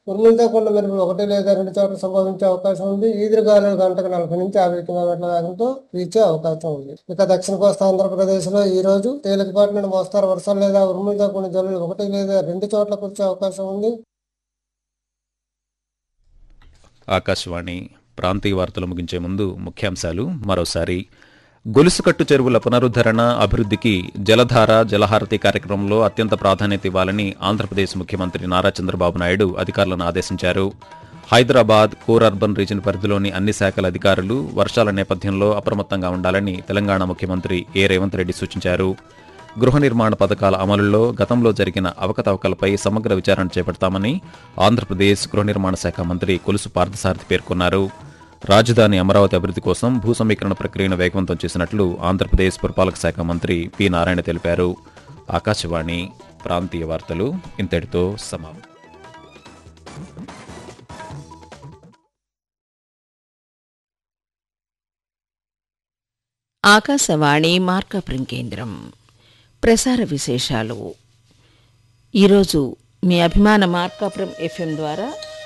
ఉరుములతో కూడిన మెరుపులు ఒకటి లేదా రెండు చోట్ల సంభవించే అవకాశం ఉంది ఈదురుగాలు గంటకు నలభై నుంచి యాభై కిలోమీటర్ల వేగంతో వీచే అవకాశం ఉంది ఇక దక్షిణ కోస్తా ఆంధ్రప్రదేశ్ లో ఈ రోజు తేలికపాటి నుండి మోస్తారు వర్షాలు లేదా ఉరుములతో కూడిన జల్లులు ఒకటి లేదా రెండు చోట్ల కురిసే అవకాశం ఉంది ఆకాశవాణి ప్రాంతీయ వార్తలు ముగించే ముందు ముఖ్యాంశాలు మరోసారి గొలుసుకట్టు చెరువుల పునరుద్ధరణ అభివృద్ధికి జలధార జలహారతి కార్యక్రమంలో అత్యంత ప్రాధాన్యత ఇవ్వాలని ఆంధ్రప్రదేశ్ ముఖ్యమంత్రి నారా చంద్రబాబు నాయుడు అధికారులను ఆదేశించారు హైదరాబాద్ కోర్ అర్బన్ రీజన్ పరిధిలోని అన్ని శాఖల అధికారులు వర్షాల నేపథ్యంలో అప్రమత్తంగా ఉండాలని తెలంగాణ ముఖ్యమంత్రి ఏ రేవంత్ రెడ్డి సూచించారు గృహ నిర్మాణ పథకాల అమలులో గతంలో జరిగిన అవకతవకలపై సమగ్ర విచారణ చేపడతామని ఆంధ్రప్రదేశ్ గృహ నిర్మాణ శాఖ మంత్రి కొలుసు పార్థసారథి పేర్కొన్నారు రాజధాని అమరావతి అభివృద్ధి కోసం భూ సమీకరణ ప్రక్రియను వేగవంతం చేసినట్లు ఆంధ్రప్రదేశ్ పురపాలక శాఖ మంత్రి పి నారాయణ తెలిపారు ఆకాశవాణి ప్రాంతీయ వార్తలు ఇంతటితో సమాప్తం ఆకాశవాణి మార్కాపురం కేంద్రం ప్రసార విశేషాలు ఈరోజు మీ అభిమాన మార్కాపురం ఎఫ్ఎం ద్వారా